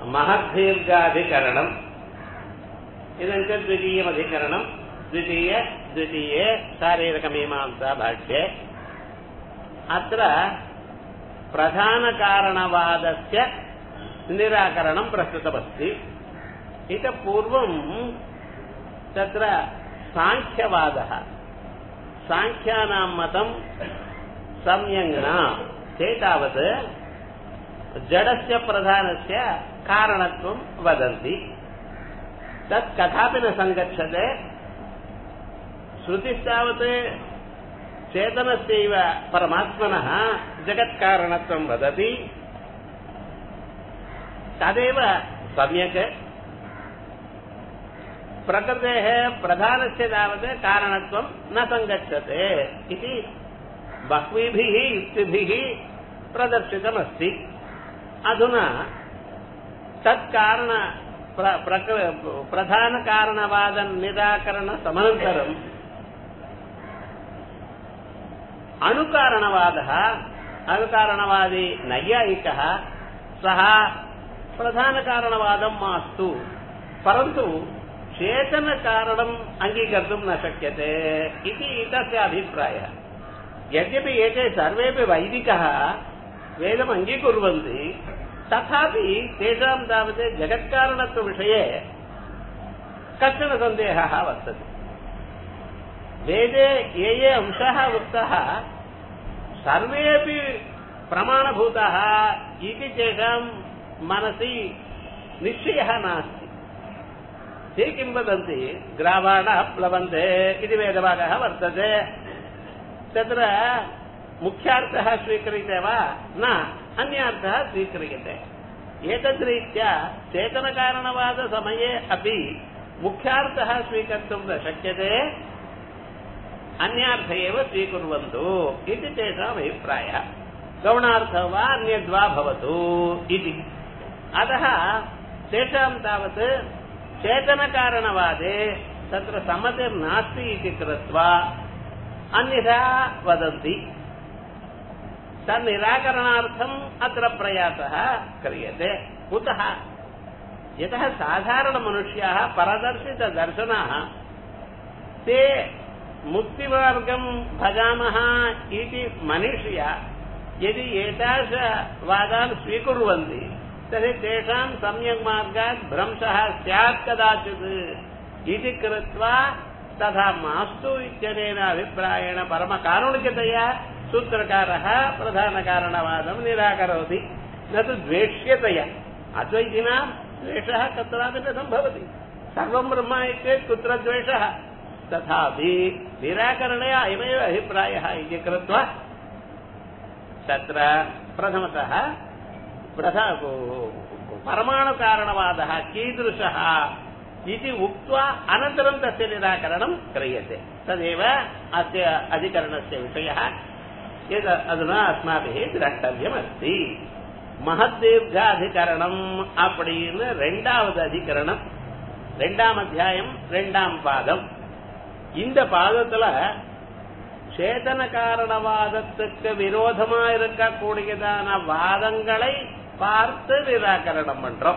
महद्दीर्घाधिकरणम् इदं च द्वितीयमधिकरणम् द्वितीय द्वितीये शारीरकमीमांसा भाष्ये अत्र प्रधानकारणवादस्य निराकरणं प्रस्तुतमस्ति इतः पूर्वं तत्र साङ्ख्यवादः साङ्ख्यानां मतं सम्यङ् न ते तावत् जडस्य प्रधानस्य कारणत्वं वदन्ति तत् कथापि न सङ्गच्छते श्रुतिस्तावत् चेतनस्यैव परमात्मनः जगत्कारणत्वं वदति तदेव सम्यक् प्रकृतेः प्रधानस्य तावत् कारणत्वं न सङ्गच्छते इति बह्वीभिः युक्तिभिः प्रदर्शितमस्ति अधुना तत्कारण प्रधानकारणवादनिराकरणसमनन्तरम् अणुकारणवादः अणुकारणवादी नैयायिकः सः प्रधानकारणवादं मास्तु परन्तु चेतनकारणम् अङ्गीकर्तुं न शक्यते इति तस्य अभिप्रायः यद्यपि एते सर्वेपि वैदिकः वेदम् अङ्गीकुर्वन्ति तथापि तेषां तावत् जगत्कारणत्वविषये कश्चन सन्देहः वर्तते वेदे ये ये अंशाः उक्ताः सर्वेपि प्रमाणभूताः इति तेषां मनसि निश्चयः नास्ति ते किं वदन्ति ग्रावाणः प्लवन्ते इति वेदभागः वर्तते तत्र मुख्यार्थः स्वीक्रियते वा न अन्यार्थः स्वीक्रियते एतद्रीत्या चेतनकारणवादसमये अपि मुख्यार्थः स्वीकर्तुं न शक्यते अन्यार्थ एव स्वीकुर्वन्तु इति तेषाम् अभिप्रायः गौणार्थः वा अन्यद्वा भवतु इति अतः तेषां तावत् चेतनकारणवादे तत्र सम्मतिर्नास्ति इति कृत्वा अन्यथा वदन्ति तन्निराकरणार्थम् अत्र प्रयासः क्रियते कुतः यतः साधारणमनुष्याः परदर्शितदर्शनाः ते मुक्तिमार्गं भजामः इति मनुष्या यदि एतादृशवादान् स्वीकुर्वन्ति तर्हि तेषां सम्यक् मार्गात् भ्रंशः स्यात् कदाचित् इति कृत्वा तथा मास्तु इत्यनेन अभिप्रायेण परमकारुणिकतया सूत्रकारः प्रधानकारणवादं निराकरोति न तु द्वेष्यतया अद्वैतिनां द्वेषः कुत्रापि न सम्भवति सर्वं ब्रह्म इत्येत् कुत्र द्वेषः तथापि निराकरणे अयमेव अभिप्रायः इति कृत्वा तत्र प्रथमतः प्रधा परमाणुकारणवादः कीदृशः इति उक्त्वा अनन्तरं तस्य निराकरणं क्रियते तदेव अस्य अधिकरणस्य विषयः यद् अधुना अस्माभिः द्रष्टव्यमस्ति மகத்தீர்காதிகரணம் அப்படின்னு ரெண்டாவது அதிகரணம் ரெண்டாம் அத்தியாயம் ரெண்டாம் பாதம் இந்த பாதத்துல சேதன காரணவாதத்துக்கு விரோதமா இருக்கக்கூடியதான வாதங்களை பார்த்து நிராகரணம் பண்றோம்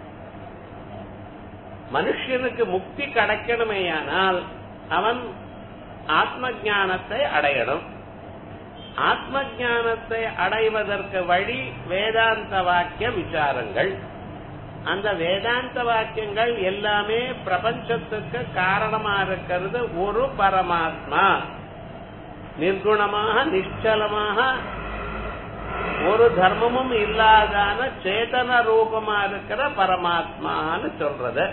மனுஷனுக்கு முக்தி கிடைக்கணுமேயானால் அவன் ஆத்ம ஞானத்தை அடையணும் ஆத்ம ஞானத்தை அடைவதற்கு வழி வேதாந்த வாக்கிய விசாரங்கள் அந்த வேதாந்த வாக்கியங்கள் எல்லாமே பிரபஞ்சத்துக்கு காரணமா இருக்கிறது ஒரு பரமாத்மா நிர்குணமாக நிச்சலமாக ஒரு தர்மமும் இல்லாதான சேதன ரூபமா இருக்கிற பரமாத்மான்னு சொல்றது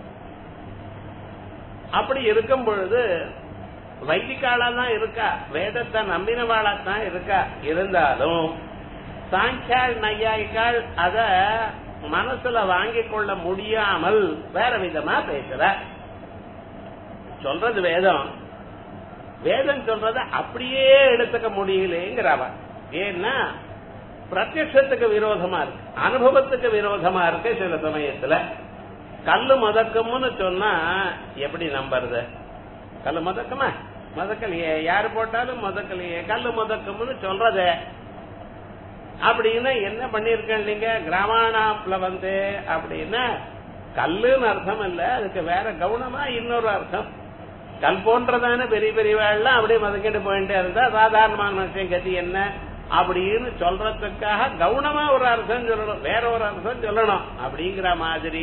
அப்படி இருக்கும் பொழுது வைதிகாலா தான் இருக்கா வேதத்தை நம்பினவாளா தான் இருக்கா இருந்தாலும் சாங்கியாள் நையாய்க்காள் அத மனசுல வாங்கிக் கொள்ள முடியாமல் வேற விதமா பேசுற சொல்றது வேதம் வேதம் சொல்றத அப்படியே எடுத்துக்க முடியலேங்கிறவ ஏன்னா பிரத்யத்துக்கு விரோதமா இருக்கு அனுபவத்துக்கு விரோதமா இருக்கு சில சமயத்துல கல்லு மதக்கம்னு சொன்னா எப்படி நம்புறது கல்லு மதக்கமா மதக்கலையே யாரு போட்டாலும் மதக்கலையே கல்லு மதக்கம்னு சொல்றதே அப்படின்னு என்ன பண்ணிருக்கேன் நீங்க கிராமணாப்ல வந்து அப்படின்னா கல்லுன்னு அர்த்தம் இல்ல அதுக்கு வேற கவுனமா இன்னொரு அர்த்தம் கல் போன்றதான பெரிய பெரிய வேலைலாம் அப்படியே மதக்கிட்டு போயிட்டே இருந்தா சாதாரணமான மனுஷன் கதி என்ன அப்படின்னு சொல்றதுக்காக கவுனமா ஒரு அர்த்தம் சொல்லணும் வேற ஒரு அர்த்தம் சொல்லணும் அப்படிங்கிற மாதிரி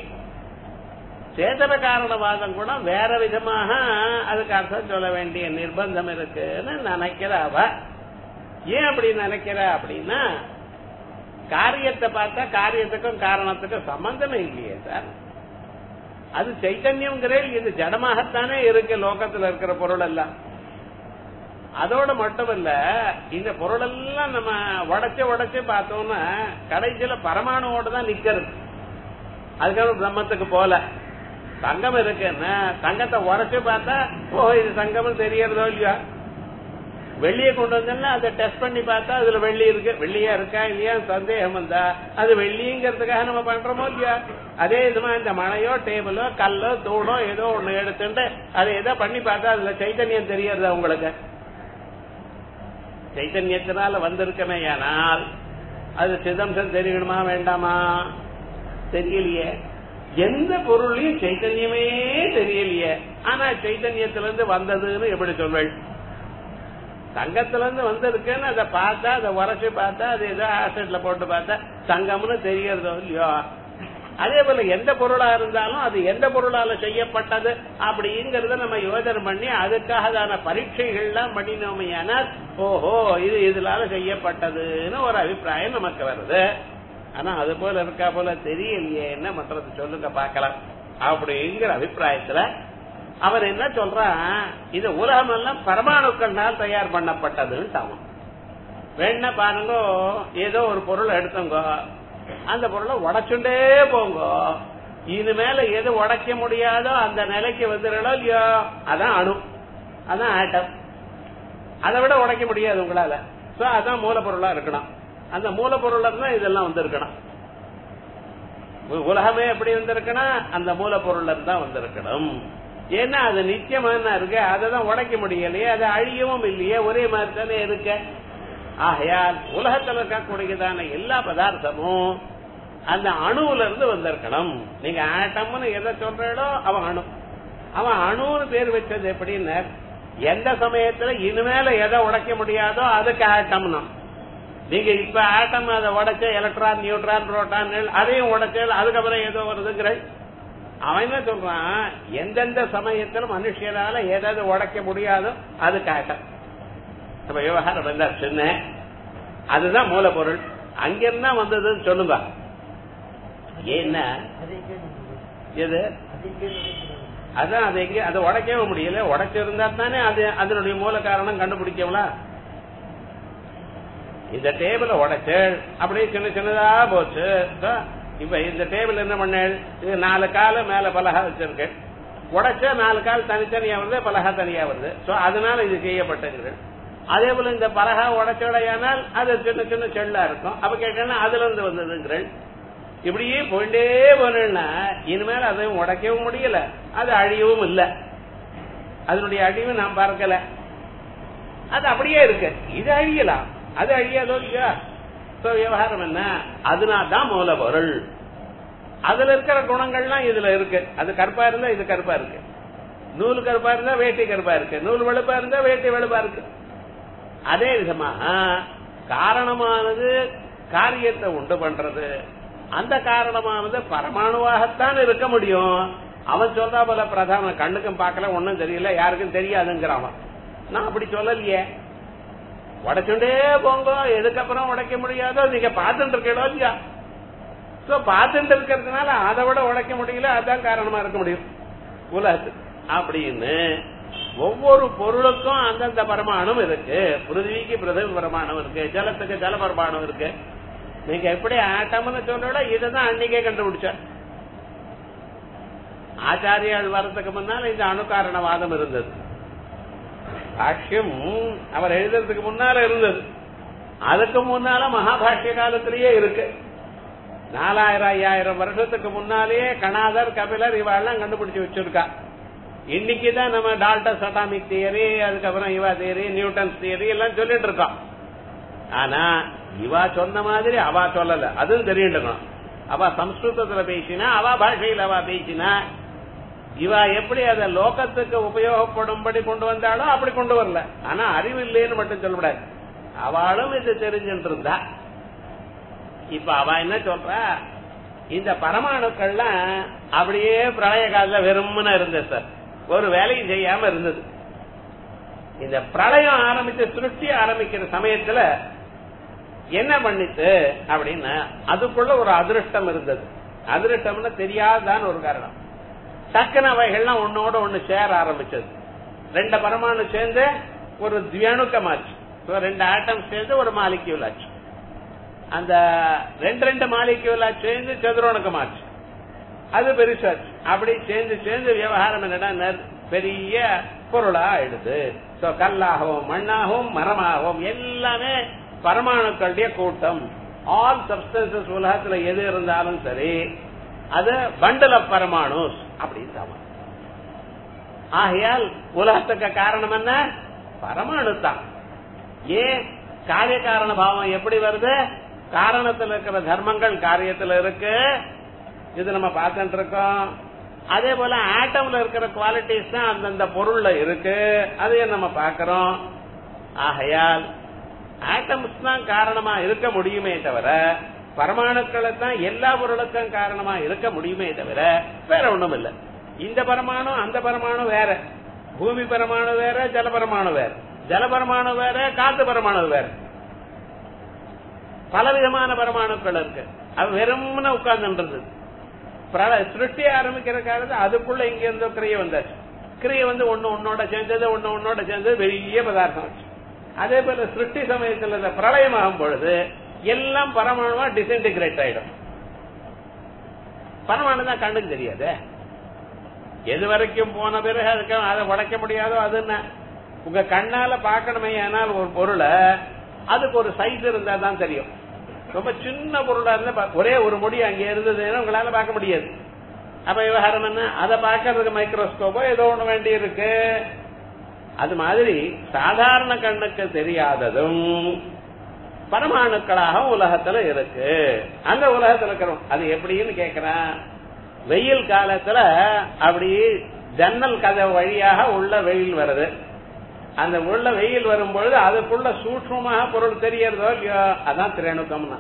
சேதன காரணவாதம் கூட வேற விதமாக அதுக்கு அர்த்தம் சொல்ல வேண்டிய நிர்பந்தம் இருக்குன்னு நினைக்கிற அவ ஏன் அப்படி நினைக்கிற அப்படின்னா காரியத்தை பார்த்தா காரியத்துக்கும் காரணத்துக்கும் சம்பந்தமே இல்லையே சார் அது சைத்தன்யம்ங்கிற இது ஜடமாகத்தானே இருக்கு லோகத்துல இருக்கிற பொருள் எல்லாம் அதோட மட்டும் இல்ல இந்த பொருள் எல்லாம் நம்ம உடைச்சு உடைச்சு பார்த்தோம்னா கடைசியில பரமாணுவோட தான் நிக்கிறது அதுக்காக பிரம்மத்துக்கு போல தங்கம் இருக்குன்னா தங்கத்தை உரைச்சு பார்த்தா ஓ இது தங்கம்னு தெரியறதோ இல்லையா வெள்ளியை கொண்டு வந்தோம்னா அதை டெஸ்ட் பண்ணி பார்த்தா அதுல வெள்ளி இருக்கு வெள்ளியா இருக்கா இல்லையா சந்தேகம் வந்தா அது வெள்ளிங்கிறதுக்காக நம்ம பண்றோமோ இல்லையா அதே இதுமா இந்த மழையோ டேபிளோ கல்லோ தூணோ ஏதோ ஒண்ணு எடுத்துட்டு அதை ஏதோ பண்ணி பார்த்தா அதுல சைத்தன்யம் தெரியறதா உங்களுக்கு சைத்தன்யத்தினால வந்திருக்கமே ஆனால் அது சிதம்சம் தெரியணுமா வேண்டாமா தெரியலையே எந்த பொருளையும் சைத்தன்யமே தெரியலையே ஆனா சைத்தன்யத்திலிருந்து வந்ததுன்னு எப்படி சொல்வேன் தங்கத்துல இருந்து வந்திருக்குன்னு அதை பார்த்தா அதை உரைச்சு பார்த்தா அது ஏதோ ஆசிட்ல போட்டு பார்த்தா தங்கம்னு தெரியறதோ இல்லையோ அதே போல எந்த பொருளா இருந்தாலும் அது எந்த பொருளால செய்யப்பட்டது அப்படிங்கறத நம்ம யோஜனை பண்ணி அதுக்காகதான பரீட்சைகள்லாம் பண்ணினோமே ஆனால் ஓஹோ இது இதனால செய்யப்பட்டதுன்னு ஒரு அபிப்பிராயம் நமக்கு வருது ஆனா அது போல இருக்கா போல தெரியலையே என்ன பண்றது சொல்லுங்க பாக்கலாம் அப்படிங்கிற அபிப்பிராயத்துல அவன் என்ன சொல்றான் இது உலகம் எல்லாம் பரமாணுக்கள்னால் தயார் பண்ணப்பட்டதுன்னு அவன் வேணா பாருங்க ஏதோ ஒரு பொருள் எடுத்தோங்க அந்த பொருளை உடைச்சுட்டே போங்க இனிமேல எது உடைக்க முடியாதோ அந்த நிலைக்கு வந்துடலாம் இல்லையோ அதான் அணு அதான் ஆட்டம் அதை விட உடைக்க முடியாது உங்களால சோ அதான் மூலப்பொருளா இருக்கணும் அந்த மூலப்பொருள் தான் இதெல்லாம் வந்திருக்கணும் உலகமே எப்படி வந்திருக்கணும் அந்த மூலப்பொருள் தான் வந்திருக்கணும் ஏன்னா அது நிச்சயமான இருக்கு அதை தான் உடைக்க முடியலையே அது அழியவும் இல்லையே ஒரே மாதிரி தானே இருக்க ஆகையால் உலகத்தில் இருக்கக்கூடியதான எல்லா பதார்த்தமும் அந்த அணுவுல இருந்து வந்திருக்கணும் நீங்க ஆட்டம்னு எதை சொல்றோ அவன் அணு அவன் அணுன்னு பேர் வச்சது எப்படின்னு எந்த சமயத்துல இனிமேல எதை உடைக்க முடியாதோ அதுக்கு ஆட்டம்னா நீங்க இப்ப ஆட்டம் அதை உடைச்ச எலக்ட்ரான் நியூட்ரான் புரோட்டான் அதையும் உடைச்ச அதுக்கப்புறம் ஏதோ வருதுங்கிற அவன் என்ன சொல்றான் எந்தெந்த சமயத்துல மனுஷனால ஏதாவது உடைக்க முடியாதோ அதுக்கு ஆட்டம் நம்ம விவகாரம் வந்தா சின்ன அதுதான் மூலப்பொருள் அங்கிருந்தா வந்ததுன்னு சொல்லுங்க ஏன்னா எது அதான் அது எங்க அதை உடைக்கவே முடியல உடைச்சிருந்தா தானே அது அதனுடைய மூல காரணம் கண்டுபிடிக்கவலா இந்த டேபிள உடைச்சு அப்படியே சின்ன சின்னதா போச்சு இப்ப இந்த டேபிள் என்ன பண்ண இது நாலு கால மேல பலகா வச்சிருக்கு உடைச்சா நாலு கால் தனித்தனியா வருது பலகா தனியா வருது சோ அதனால இது செய்யப்பட்டது அதே போல இந்த பலகா உடைச்சடையானால் அது சின்ன சின்ன செல்லா இருக்கும் அப்ப கேட்டா அதுல இருந்து வந்ததுங்கிறள் இப்படியே போயிட்டே போனா இனிமேல் அதையும் உடைக்கவும் முடியல அது அழியவும் இல்லை அதனுடைய அழிவு நான் பார்க்கல அது அப்படியே இருக்கு இது அழியலாம் அது அழியாதோ இல்லையா விவகாரம் என்ன அதனால்தான் மூலப்பொருள் அதுல இருக்கிற குணங்கள்லாம் இதுல இருக்கு அது கருப்பா இருந்தா இது கருப்பா இருக்கு நூல் கருப்பா இருந்தா வேட்டி கருப்பா இருக்கு நூல் வெளுப்பா இருந்தா வேட்டி வெளுப்பா இருக்கு அதே விதமாக காரணமானது காரியத்தை உண்டு பண்றது அந்த காரணமானது பரமாணுவாகத்தான் இருக்க முடியும் அவன் சொல்றா போல பிரதான கண்ணுக்கும் பார்க்கல ஒன்னும் தெரியல யாருக்கும் தெரியாதுங்கிறான் நான் அப்படி சொல்லலையே உடைச்சுட்டே போங்க எதுக்கப்புறம் உடைக்க முடியாதோ நீங்க பார்த்துட்டு இருக்கீங்களோ இல்லையா சோ பார்த்துட்டு இருக்கிறதுனால அதை விட உடைக்க முடியல அதான் காரணமா இருக்க முடியும் உலகத்து அப்படின்னு ஒவ்வொரு பொருளுக்கும் அந்தந்த பரமாணம் இருக்கு பிருத்திவிக்கு பிருதவி பரமாணம் இருக்கு ஜலத்துக்கு ஜல பரமாணம் இருக்கு நீங்க எப்படி ஆட்டம்னு சொல்றோட இதுதான் அன்னைக்கே கண்டுபிடிச்ச ஆச்சாரியால் வர்றதுக்கு முன்னால இந்த அணுகாரணவாதம் இருந்தது பாஷ்யம் அவர் எழுதுறதுக்கு முன்னால இருந்தது அதுக்கு முன்னால மகாபாஷ்ய காலத்திலேயே இருக்கு நாலாயிரம் ஐயாயிரம் வருஷத்துக்கு முன்னாலேயே கணாதர் கபிலர் இவாள்லாம் கண்டுபிடிச்சு வச்சிருக்கா இன்னைக்குதான் நம்ம டால்டஸ் அட்டாமிக் தியரி அதுக்கப்புறம் இவா தியரி நியூட்டன்ஸ் தியரி எல்லாம் சொல்லிட்டு இருக்கோம் ஆனா இவா சொன்ன மாதிரி அவ சொல்லல அதுவும் தெரியணும் அவ சம்ஸ்கிருதத்துல பேசினா அவ பாஷையில் அவ பேசினா இவ எப்படி அத லோகத்துக்கு உபயோகப்படும்படி கொண்டு வந்தாலும் அப்படி கொண்டு வரல ஆனா அறிவு இல்லைன்னு மட்டும் சொல்லக்கூடாது அவளும் இது தெரிஞ்சுட்டு இருந்தா இப்ப அவ என்ன சொல்றா இந்த பரமாணுக்கள்லாம் அப்படியே பிரளய காலத்துல வெறும்னு இருந்தது சார் ஒரு வேலையும் செய்யாம இருந்தது இந்த பிரளயம் ஆரம்பிச்சு சிருஷ்டி ஆரம்பிக்கிற சமயத்துல என்ன பண்ணிட்டு அப்படின்னா அதுக்குள்ள ஒரு அதிருஷ்டம் இருந்தது அதிருஷ்டம்னு தெரியாதான் ஒரு காரணம் டக்குன அவைகள்லாம் ஒன்னோட ஒண்ணு சேர ஆரம்பிச்சது ரெண்டு பரமாணு சேர்ந்து ஒரு தியணுக்கமாச்சு ரெண்டு ஆட்டம் சேர்ந்து ஒரு மாலிக்யூல் ஆச்சு அந்த ரெண்டு ரெண்டு மாலிக்யூலா சேர்ந்து சதுரோணக்கமாச்சு அது பெருசாச்சு அப்படி சேர்ந்து சேர்ந்து விவகாரம் என்னடா பெரிய பொருளா ஆயிடுது கல்லாகவும் மண்ணாகவும் மரமாகவும் எல்லாமே பரமாணுக்களுடைய கூட்டம் ஆல் சப்ஸ்டன்சஸ் உலகத்துல எது இருந்தாலும் சரி அது பண்டல் ஆஃப் பரமாணு அப்படின்னு ஆகையால் உலகத்துக்கு காரணம் என்ன பரமாணு தான் ஏன் காரிய காரண பாவம் எப்படி வருது காரணத்தில் இருக்கிற தர்மங்கள் காரியத்தில் இருக்கு இது நம்ம பார்த்துட்டு இருக்கோம் அதே போல ஆட்டம்ல இருக்கிற குவாலிட்டிஸ் தான் அந்தந்த பொருள்ல இருக்கு அதையும் நம்ம பார்க்கிறோம் ஆகையால் ஆட்டம்ஸ் தான் காரணமா இருக்க முடியுமே தவிர பரமாணுக்களை தான் எல்லா பொருளுக்கும் காரணமா இருக்க முடியுமே தவிர வேற ஒண்ணும் இல்ல இந்த பரமாணு அந்த பரமாணு வேற பூமி பரமாணு வேற ஜல பரமாணு வேற ஜல பரமாணு வேற காத்து பரமாணு வேற பல விதமான பரமாணுக்கள் இருக்கு அது வெறும்னு உட்கார்ந்துன்றது சிருஷ்டி ஆரம்பிக்கிற காலத்து அதுக்குள்ள இங்க இருந்த கிரியை வந்தாச்சு கிரியை வந்து ஒண்ணு ஒன்னோட சேர்ந்தது ஒண்ணு ஒன்னோட சேர்ந்தது பெரிய பதார்த்தம் ஆச்சு அதே போல சிருஷ்டி சமயத்தில் இந்த பிரளயம் ஆகும் பொழுது எல்லாம் பரமாணுவா டிசின்டிகிரேட் ஆயிடும் பரமாணு தான் கண்ணுக்கு தெரியாது எது வரைக்கும் போன பிறகு அதுக்கு அதை உடைக்க முடியாதோ அது என்ன உங்க கண்ணால பாக்கணுமே ஆனால் ஒரு பொருளை அதுக்கு ஒரு சைஸ் இருந்தா தான் தெரியும் ரொம்ப சின்ன பொருளா இருந்தா ஒரே ஒரு முடி அங்க இருந்ததுன்னா உங்களால பார்க்க முடியாது அப்ப விவகாரம் என்ன அதை பார்க்கறதுக்கு மைக்ரோஸ்கோப்போ ஏதோ ஒண்ணு வேண்டி இருக்கு அது மாதிரி சாதாரண கண்ணுக்கு தெரியாததும் பரமாணுக்களாக உலகத்துல இருக்கு அந்த உலகத்துல இருக்கிறோம் அது எப்படின்னு கேக்குறேன் வெயில் காலத்துல அப்படி ஜன்னல் கதை வழியாக உள்ள வெயில் வருது அந்த உள்ள வெயில் வரும்பொழுது அதுக்குள்ள சூட்சமாக பொருள் தெரியறதோ இல்லையோ அதான் திரேணுக்கம்னா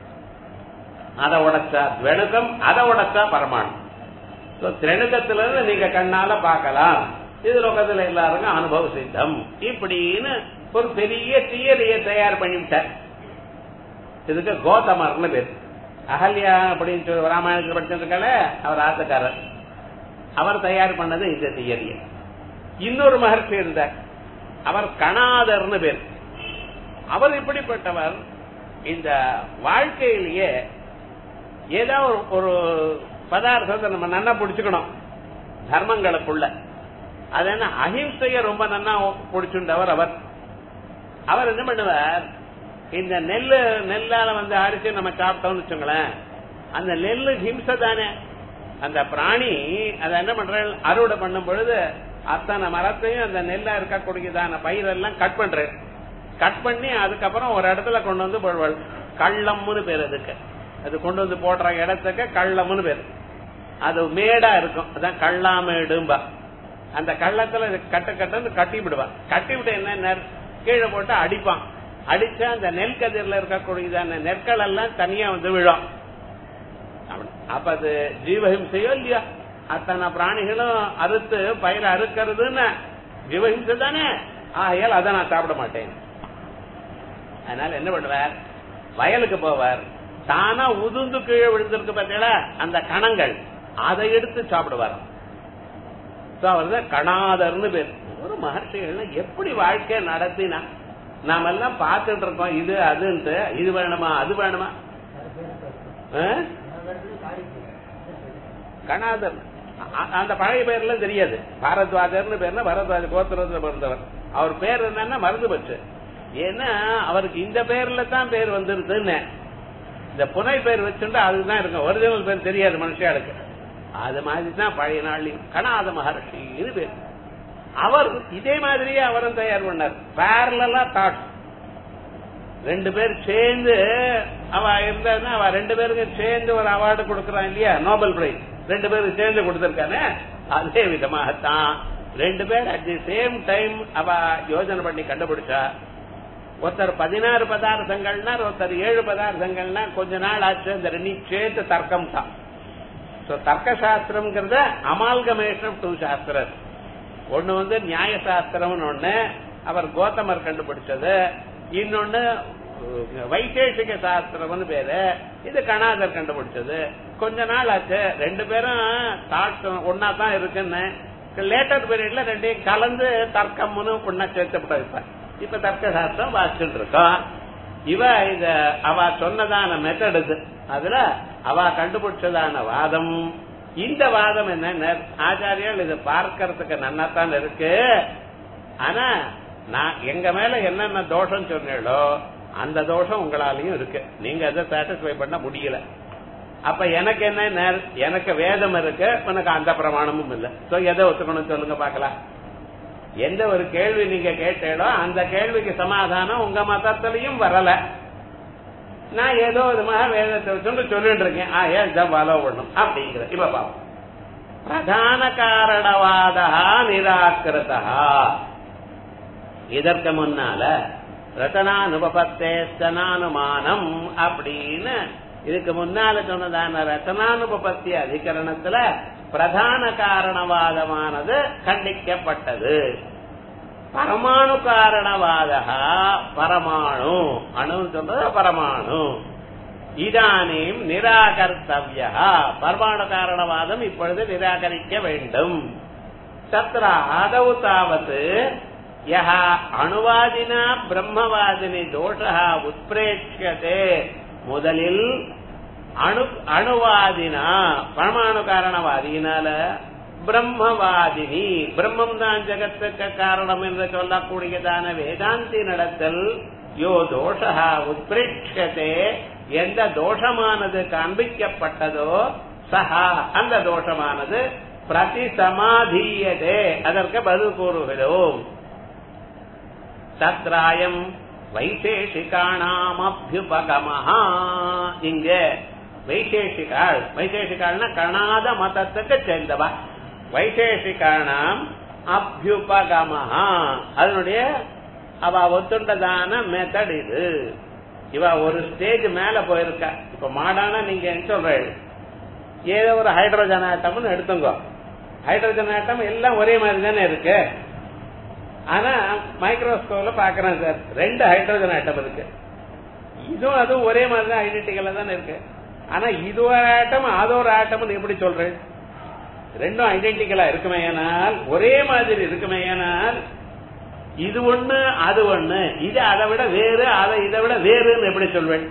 அதை உடைச்சா துவணுக்கம் அதை உடைச்சா பரமாணு திரணுக்கத்துல இருந்து நீங்க கண்ணால பார்க்கலாம் இது லோகத்துல எல்லாருக்கும் அனுபவ சித்தம் இப்படின்னு ஒரு பெரிய தியரியை தயார் பண்ணிவிட்டார் இதுக்கு கோதமர்னு பேர் அகல்யா அப்படின்னு சொல்லி ராமாயணத்தில் படிச்சிருக்கால அவர் ஆசக்காரர் அவர் தயார் பண்ணது இந்த தியரிய இன்னொரு மகர்ஷி இருந்தார் அவர் கணாதர்னு பேர் அவர் இப்படிப்பட்டவர் இந்த வாழ்க்கையிலேயே ஏதாவது ஒரு பதார்த்தத்தை நம்ம நன்னா பிடிச்சுக்கணும் தர்மங்களுக்குள்ள அது என்ன அஹிம்சைய ரொம்ப நன்னா பிடிச்சுண்டவர் அவர் அவர் என்ன பண்ணுவார் இந்த நெல்லு நெல்லால வந்து அரிசி நம்ம சாப்பிட்டோம்னு வச்சுங்களேன் அந்த நெல்லு ஹிம்சை தானே அந்த பிராணி அதை என்ன பண்ற அறுவடை பண்ணும் பொழுது அத்தனை மரத்தையும் அந்த நெல்லா இருக்கக்கூடியதான பயிரெல்லாம் கட் பண்றேன் கட் பண்ணி அதுக்கப்புறம் ஒரு இடத்துல கொண்டு வந்து போடுவாள் கள்ளம்னு பேர் அதுக்கு அது கொண்டு வந்து போடுற இடத்துக்கு கள்ளம்னு பேர் அது மேடா இருக்கும் அதான் கள்ளாமேடும்பா அந்த கள்ளத்துல கட்டு கட்டு கட்டி விடுவான் கட்டி விட்டு என்ன கீழே போட்டு அடிப்பான் அடிச்சா அந்த நெல் கதிரில் இருக்கக்கூடியதான நெற்கள் எல்லாம் தனியா வந்து விழும் அப்ப அது ஜீவஹிம்சையோ இல்லையா அத்தனை பிராணிகளும் அறுத்து பயிரை அறுக்கிறதுன்னு ஜீவஹிம்சை தானே ஆகையால் அதை நான் சாப்பிட மாட்டேன் அதனால என்ன பண்ணுவார் வயலுக்கு போவார் தானா உதுந்து கீழே விழுந்திருக்கு பார்த்தீங்களா அந்த கணங்கள் அதை எடுத்து சாப்பிடுவார் அவர் தான் கணாதர்னு பேர் ஒரு மகர்ஷிகள் எப்படி வாழ்க்கை நடத்தினா நாம எல்லாம் பார்த்துட்டு இருக்கோம் இது அதுன்ட்டு இது வேணுமா அது வேணுமா கணாதர் அந்த பழைய பேர்ல தெரியாது பாரத்வாஜர்னு பேர்னா பரத்வாஜ கோத்திரத்துல பிறந்தவர் அவர் பேர் என்னன்னா மறந்து போச்சு ஏன்னா அவருக்கு இந்த பேர்ல தான் பேர் வந்துருதுன்னு இந்த புனை பேர் வச்சுட்டு அதுதான் இருக்கும் ஒரிஜினல் பேர் தெரியாது மனுஷாளுக்கு அது மாதிரி தான் பழைய நாள்லயும் கணாத மகர்ஷின்னு பேர் அவர் இதே மாதிரியே அவரும் தயார் பண்ணார் பேரலா தாட் ரெண்டு பேர் சேர்ந்து அவ இருந்தா அவ ரெண்டு பேருக்கு சேர்ந்து ஒரு அவார்டு கொடுக்கறான் இல்லையா நோபல் பிரைஸ் ரெண்டு பேருக்கு சேர்ந்து கொடுத்திருக்கானே அதே விதமாகத்தான் ரெண்டு பேர் அட் தி சேம் டைம் அவ யோஜனை பண்ணி கண்டுபிடிச்சா ஒருத்தர் பதினாறு பதார்த்தங்கள்னா ஒருத்தர் ஏழு பதார்த்தங்கள்னா கொஞ்ச நாள் ஆச்சு அந்த ரெண்டு சேர்த்து தர்க்கம் தான் சோ தர்க்க சாஸ்திரம்ங்கிறத அமால்கமேஷன் டூ சாஸ்திரம் ஒண்ணு வந்து நியாய சாஸ்திரம்னு ஒண்ணு அவர் கோத்தமர் கண்டுபிடிச்சது இன்னொன்னு அஹ், வைசேஷிக சாஸ்திரம்னு பேரு இது கணாதர் கண்டுபிடிச்சது கொஞ்ச நாள் ஆச்சு ரெண்டு பேரும் தாட்ஸ் ஒன்னா தான் இருக்குன்னு லேட்டர் பீரியட்ல ரெண்டையும் கலந்து தர்க்கம்னு ஒன்னா சேர்த்து இப்ப இப்ப தர்க்க சாஸ்திரம் வாசிச்சுட்டு இருக்கோம் இவ இந்த அவ சொன்னதான மெத்தட் இது அதுல அவ கண்டுபிடிச்சதான வாதம் இந்த வாதம் என்ன ஆச்சாரியர்கள் இது பார்க்கறதுக்கு நன்னாத்தான் இருக்கு ஆனா நான் எங்க மேல என்னென்ன தோஷம் சொன்னீங்களோ அந்த தோஷம் உங்களாலையும் இருக்கு நீங்க அதை சாட்டிஸ்ஃபை பண்ண முடியல அப்ப எனக்கு என்ன நேர்- எனக்கு வேதம் இருக்கு உனக்கு அந்த பிரமாணமும் இல்ல சோ எதை ஒத்துக்கணும் சொல்லுங்க பாக்கலாம் எந்த ஒரு கேள்வி நீங்க கேட்டீங்களோ அந்த கேள்விக்கு சமாதானம் உங்க மதத்திலையும் வரல நான் ஏதோ விதமாக வேதத்தை வச்சுட்டு சொல்லிட்டு இருக்கேன் ஆ ஏன் இதான் ஃபாலோ பண்ணும் அப்படிங்கிற இப்ப பாப்போம் பிரதான காரணவாதா நிராகிருதா இதற்கு முன்னால ரத்தனானுபத்தேஸ்தனானுமானம் அப்படின்னு இதுக்கு முன்னால சொன்னதான ரத்தனானுபத்தி அதிகரணத்துல பிரதான காரணவாதமானது கண்டிக்கப்பட்டது பரமாணு காரணவாதா பரமாணு அணுன்னு சொல்றது பரமாணு இதானீம் நிராகர்த்தவிய பரமாணு காரணவாதம் இப்பொழுது நிராகரிக்க வேண்டும் தத்ர ஆதௌ தாவத் யஹ அணுவாதினா பிரம்மவாதினி தோஷः உத்பிரேட்சியதே முதலில் அணு அணுவாதினா பரமாணு காரணவாதியினால பிரம்மவாதினி பிரம்மம் தான் ஜெகத்துக்கு காரணம் என்று சொல்லக்கூடியதான வேதாந்தி நடத்தல் யோ தோஷா உத்பிரேட்சதே எந்த தோஷமானது காண்பிக்கப்பட்டதோ சஹா அந்த தோஷமானது பிரதி சமாதீயதே அதற்கு பதில் கூறுகிறோம் தத்ராயம் வைசேஷிகாணாமபியுபகமஹா இங்க வைசேஷிகாள் வைசேஷிகாள்னா கணாத மதத்துக்கு சேர்ந்தவா வைசேஷிகாணாம் அபியுபகமஹா அதனுடைய அவ ஒத்துண்டதான மெத்தட் இது இவ ஒரு ஸ்டேஜ் மேல போயிருக்கா இப்ப மாடானா நீங்க என்ன சொல்றீங்க ஏதோ ஒரு ஹைட்ரஜன் ஆட்டம்னு எடுத்துங்க ஹைட்ரஜன் ஆட்டம் எல்லாம் ஒரே மாதிரி தானே இருக்கு ஆனா மைக்ரோஸ்கோப்ல பாக்குறேன் சார் ரெண்டு ஹைட்ரஜன் ஆட்டம் இருக்கு இதுவும் அதுவும் ஒரே மாதிரி தான் ஐடென்டிக்கலா தானே இருக்கு ஆனா இது ஒரு ஆட்டம் அது ஒரு ஆட்டம்னு எப்படி சொல்றேன் ரெண்டும் ஐடென்டிக்கலா இருக்குமே ஏனால் ஒரே மாதிரி இருக்குமே ஏனால் இது ஒண்ணு அது ஒண்ணு இது அதை விட வேறு அதை இதை விட வேறுன்னு எப்படி சொல்வேன்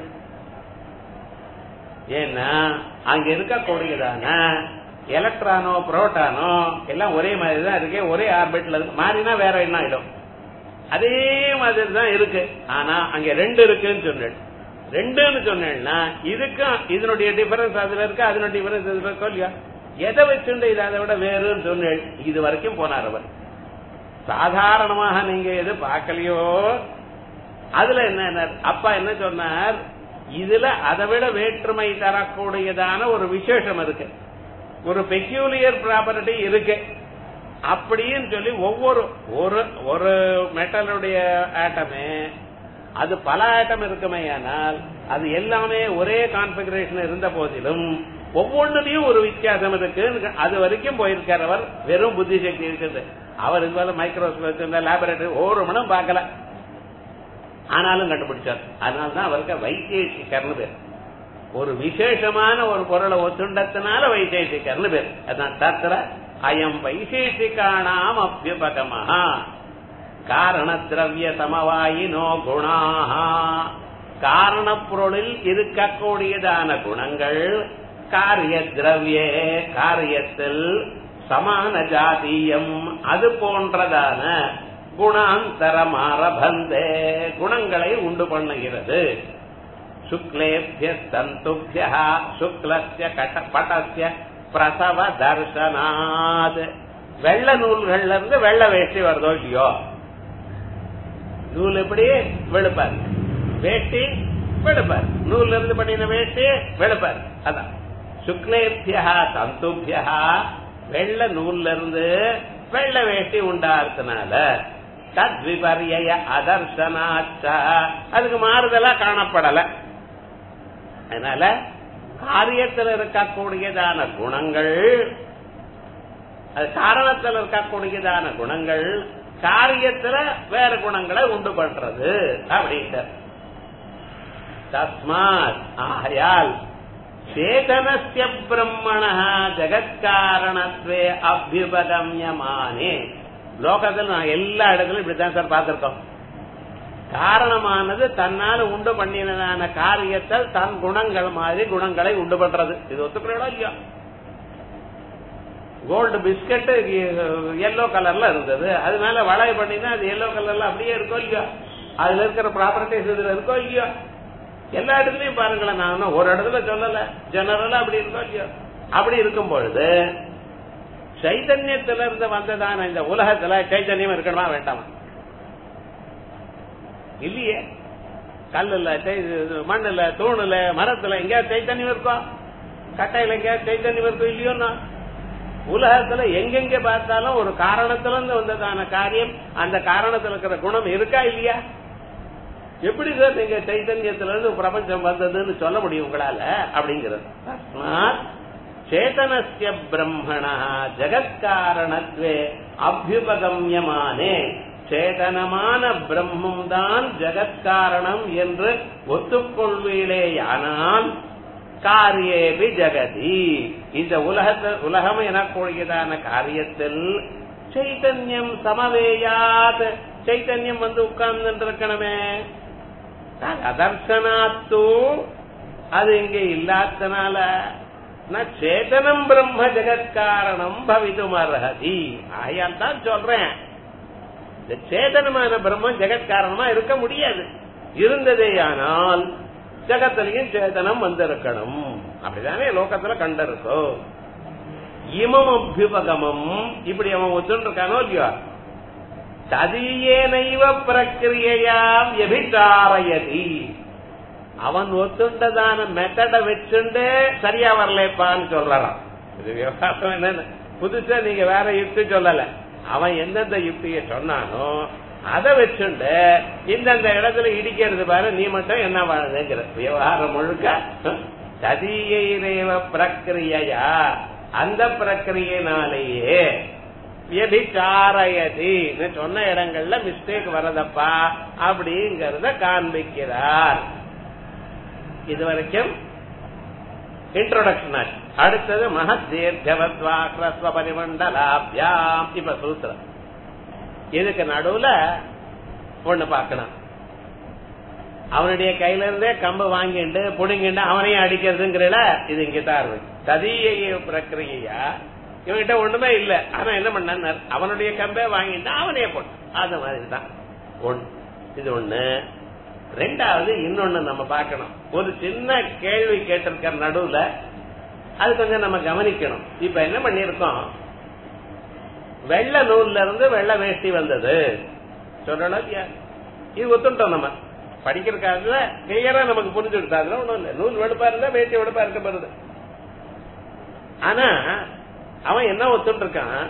ஏன்னா அங்க இருக்கக்கூடியதான எலக்ட்ரானோ புரோட்டானோ எல்லாம் ஒரே மாதிரி தான் இருக்கு ஒரே ஆர்பிட்ல இருக்கு மாறினா வேற என்ன ஆயிடும் அதே மாதிரி தான் இருக்கு ஆனா அங்க ரெண்டு இருக்குன்னு சொன்னேன் ரெண்டுன்னு சொன்னேன்னா இதுக்கும் இதனுடைய டிஃபரன்ஸ் அதுல இருக்கு அதனுடைய டிஃபரன்ஸ் இதுல இருக்கோ இல்லையா எதை வச்சுண்டு இது அதை விட வேறுன்னு சொன்னேன் இது வரைக்கும் போனார் அவர் சாதாரணமாக நீங்க எது பார்க்கலையோ அதுல என்ன அப்பா என்ன சொன்னார் இதுல அதை விட வேற்றுமை தரக்கூடியதான ஒரு விசேஷம் இருக்கு ஒரு பெக்யூலியர் ப்ராப்பர்ட்டி இருக்கு அப்படின்னு சொல்லி ஒவ்வொரு ஒரு ஒரு மெட்டலுடைய ஆட்டமே அது பல ஆட்டம் இருக்குமே ஆனால் அது எல்லாமே ஒரே கான்பிகரேஷன் இருந்த போதிலும் ஒவ்வொன்றுலயும் ஒரு வித்தியாசம் இருக்கு அது வரைக்கும் போயிருக்கார் அவர் வெறும் புத்தி சக்தி இருக்குது அவர் இது போல மைக்ரோஸ்கோப் வச்சிருந்த லேபரேட்டரி ஒரு மனம் பார்க்கல ஆனாலும் கண்டுபிடிச்சார் அதனால்தான் அவருக்கு வைத்தேசிகர்னு பேர் ஒரு விசேஷமான ஒரு பொருளை ஒத்துண்டத்தினால வைசேஷிகர்னு பேர் அதான் தத்திர அயம் வைசேஷிகானாம் அபியுபகமஹா காரண திரவிய சமவாயினோ குணாக காரண பொருளில் இருக்கக்கூடியதான குணங்கள் காரிய திரவியே காரியத்தில் சமான ஜாதியம் அது போன்றதான குணாந்தரம் ஆரபந்தே குணங்களை உண்டு பண்ணுகிறது சுக்லேபிய தந்துபிய சுக்லஸ்ய கட பட்டஸ்ய பிரசவ தர்சனாத் வெள்ள நூல்கள்ல இருந்து வெள்ள வேஷ்டி வருதோ இல்லையோ நூல் எப்படி வெளுப்பாரு வேஷ்டி வெளுப்பார் நூல்ல இருந்து பண்ணின வேஷ்டி வெளுப்பார் அதான் சுக்லேபியா தந்துபியா வெள்ள நூல்ல இருந்து வெள்ள வேஷ்டி உண்டாகிறதுனால தத்விபரிய அதர்சனாச்ச அதுக்கு மாறுதலா காணப்படல அதனால காரியத்தில் இருக்கக்கூடியதான குணங்கள் அது காரணத்தில் இருக்கக்கூடியதான குணங்கள் காரியத்துல வேற குணங்களை உண்டு பண்றது அப்படின்ட்டு தஸ்மாத் ஆகையால் சேதனஸ்ய பிரம்மண ஜெகத்காரணத்வே அபியுபகமியமானே லோகத்தில் நான் எல்லா இடத்துலயும் இப்படித்தான் சார் பார்த்திருக்கோம் காரணமானது தன்னால உண்டு பண்ணினதான காரியத்தில் தன் குணங்கள் மாதிரி குணங்களை உண்டு பண்றது இது ஒத்துக்கிறோம் இல்லையா கோல்டு பிஸ்கட் எல்லோ கலர்ல இருந்தது அதனால வளைய பண்ணினா அது எல்லோ கலர்ல அப்படியே இருக்கோ இல்லையோ அதுல இருக்கிற ப்ராப்பர்ட்டிஸ் இதுல இருக்கோ இல்லையோ எல்லா இடத்துலயும் பாருங்களேன் நான் ஒரு இடத்துல சொல்லல ஜெனரலா அப்படி இருக்கோ இல்லையோ அப்படி இருக்கும் பொழுது சைதன்யத்தில இருந்து வந்ததான இந்த உலகத்துல சைத்தன்யம் இருக்கணுமா வேண்டாமா இல்லையே கல்லுல மண்ணுல தூணுல மரத்துல எங்கேயாவது சைத்தன்யம் இருக்கும் கட்டையில எங்கேயாவது சைத்தன்யம் இருக்கும் இல்லையோன்னா உலகத்துல எங்கெங்க பார்த்தாலும் ஒரு காரணத்துல இருந்து வந்ததான காரியம் அந்த காரணத்துல இருக்கிற குணம் இருக்கா இல்லையா எப்படி சார் நீங்க சைத்தன்யத்துல இருந்து பிரபஞ்சம் வந்ததுன்னு சொல்ல முடியும் உங்களால அப்படிங்கிறது தஸ்மாத் சேதனஸ்ய பிரம்மணா ஜெகத்காரணத்வே அபியுபகமியமானே சேதனமான பிரம்மம் தான் ஜெகத்காரணம் என்று ஒத்துக்கொள்வீளேயானால் காரியேபி ஜெகதி இந்த உலகத்தில் உலகம் எனக்கூடியதான காரியத்தில் சைத்தன்யம் சமவேயாத் சைத்தன்யம் வந்து உட்கார்ந்து இருக்கணுமே அதர்சனாத்து அது இங்க இல்லாதனால சேதனம் பிரம்ம ஜெகத்காரணம் பவிதும் அர்ஹதி ஆயால் தான் சொல்றேன் இந்த சேதனமான பிரம்மம் ஜெகத்காரணமா இருக்க முடியாது இருந்ததேயானால் ஜகத்திலையும் சேதனம் வந்திருக்கணும் அப்படிதானே லோகத்துல கண்டிருக்கோம் இமம் அபியுபகமம் இப்படி அவன் ஒத்துருக்கானோ இல்லையோ ததியேனைவ பிரக்கிரியையாம் எபிச்சாரயதி அவன் ஒத்துண்டதான மெத்தட வச்சுண்டு சரியா வரலப்பான்னு சொல்றான் இது விவகாரம் என்னன்னு புதுசா நீங்க வேற யுக்தி சொல்லல அவன் எந்தெந்த யுக்திய சொன்னானோ அதை வச்சுண்டு இந்தந்த இடத்துல இடிக்கிறது பாரு நீ மட்டும் என்ன வாழுதுங்கிற விவகாரம் முழுக்க சதியைரேவ பிரக்கிரியா அந்த பிரக்கிரியினாலேயே எதிச்சாரயதி சொன்ன இடங்கள்ல மிஸ்டேக் வரதப்பா அப்படிங்கறத காண்பிக்கிறார் இது வரைக்கும் இன்ட்ரோடக்ஷன் ஆச்சு அடுத்தது மகத் தீர்க்கவத்வாக்ரஸ்வ பரிமண்டலாபியாம் இப்ப சூத்திரம் இதுக்கு நடுவுல ஒண்ணு பார்க்கணும் அவனுடைய கையில இருந்தே கம்பு வாங்கிட்டு புடுங்கிட்டு அவனையும் அடிக்கிறதுங்கிறல இது இங்கதான் இருக்கு ததிய பிரக்கிரியா இவன்கிட்ட ஒண்ணுமே இல்ல ஆனா என்ன பண்ணார் அவனுடைய கம்பே வாங்கிட்டு அவனே போட்டு அது மாதிரி தான் ஒண்ணு இது ஒண்ணு ரெண்டாவது இன்னொன்னு நம்ம பார்க்கணும் ஒரு சின்ன கேள்வி கேட்டிருக்க நடுவுல அது கொஞ்சம் நம்ம கவனிக்கணும் இப்ப என்ன பண்ணிருக்கோம் வெள்ள நூல்ல இருந்து வெள்ள வேஷ்டி வந்தது சொல்லலாம் இல்லையா இது ஒத்துட்டோம் நம்ம படிக்கிறதுக்காக கிளியரா நமக்கு புரிஞ்சுக்கிட்டா அதெல்லாம் ஒண்ணும் இல்ல நூல் வெளுப்பா இருந்தா வேட்டி வெளுப்பா இருக்க போறது ஆனா அவன் என்ன ஒத்துட்டு இருக்கான்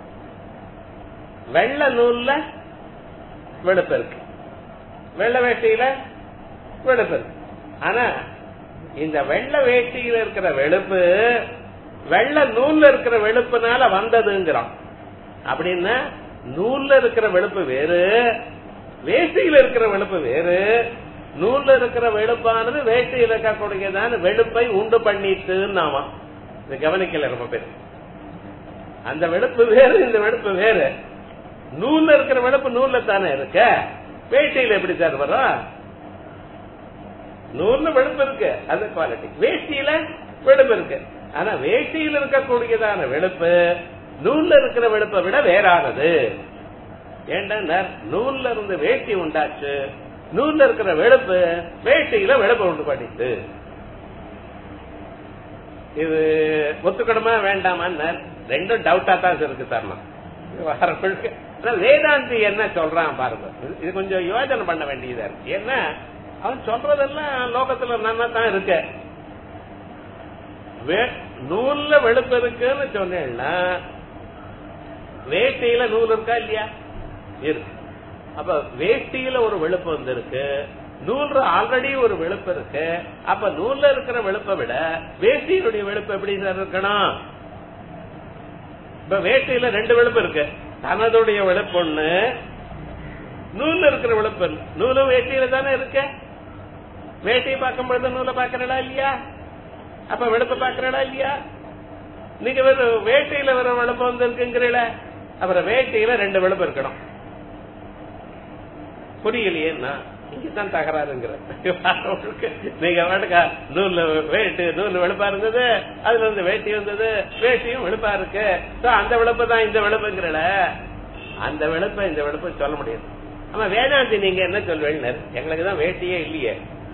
வெள்ள நூல்ல வெளுப்பு இருக்கு வெள்ள வேட்டியில வெளுப்பு இருக்கு ஆனா இந்த வெள்ள வேட்டியில இருக்கிற வெளுப்பு வெள்ள நூல்ல இருக்கிற வெளுப்புனால வந்ததுங்கிறான் அப்படின்னா நூல்ல இருக்கிற வெளுப்பு வேறு வேஷ்டியில இருக்கிற வெளுப்பு வேறு நூல்ல இருக்கிற வெளுப்பானது வேஷ்டியில் இருக்கக்கூடியதான வெளுப்பை உண்டு பண்ணிட்டுன்னு ஆமா இது கவனிக்கல ரொம்ப பேர் அந்த வெளுப்பு வேறு இந்த வெளுப்பு வேறு நூல்ல இருக்கிற வெளுப்பு நூல்ல தானே இருக்க வேஷ்டியில எப்படி சார் வரும் நூல்ல வெளுப்பு இருக்கு அது குவாலிட்டி வேஷ்டியில வெளுப்பு இருக்கு ஆனா வேஷ்டியில் இருக்கக்கூடியதான வெளுப்பு நூல்ல இருக்கிற வெளுப்பை விட வேறானது ஏண்டா நூல்ல இருந்து வேட்டி உண்டாச்சு நூல்ல இருக்கிற வெளுப்பு வேட்டியில வெளுப்பு உண்டு பண்ணிட்டு இது ஒத்துக்கணுமா வேண்டாமான்னு ரெண்டும் டவுட்டா தான் இருக்கு சார் வேதாந்தி என்ன சொல்றான் பாருங்க இது கொஞ்சம் யோஜனை பண்ண வேண்டியதா இருக்கு ஏன்னா அவன் சொல்றதெல்லாம் லோகத்துல நன்னா தான் இருக்க வே- நூல்ல வெளுப்பு இருக்குன்னு சொன்னேன்னா வேட்டியில நூல் இருக்கா இல்லையா இருக்கு அப்ப வேட்டியில ஒரு வெளுப்பு வந்திருக்கு நூல்ல ஆல்ரெடி ஒரு வெளுப்பு இருக்கு அப்ப நூல்ல இருக்கிற வெளுப்பை விட வேட்டியினுடைய வெளுப்பு எப்படி சார் இருக்கணும் இப்ப வேட்டியில ரெண்டு வெளுப்பு இருக்கு தனதுடைய வெளுப்பு ஒண்ணு நூல்ல இருக்கிற வெளுப்பு ஒண்ணு. நூலும் வேட்டியில தானே இருக்கு வேட்டியை பார்க்கும் பொழுது நூலை பாக்குறடா இல்லையா அப்ப வெளுப்ப பாக்குறடா இல்லையா நீங்க வெறும் வேட்டியில வர வெளுப்பு வந்து இருக்குங்கிறீல அப்புறம் வேட்டியில ரெண்டு வெளுப்பு இருக்கணும் புரியலையேன்னா இங்கதான் தகராறுங்கிற நீங்க வேணுக்கா நூல்ல வேட்டு நூல் வெளுப்பா இருந்தது அதுல இருந்து வேட்டி வந்தது வேட்டியும் வெளுப்பா இருக்கு So, அந்த வெளுப்பு தான் இந்த வெளுப்புங்கிறல அந்த வெளுப்ப இந்த வெளுப்பு சொல்ல முடியாது ஆமா வேதாந்தி நீங்க என்ன சொல்வீங்க எங்களுக்கு தான் வேட்டியே இல்லையே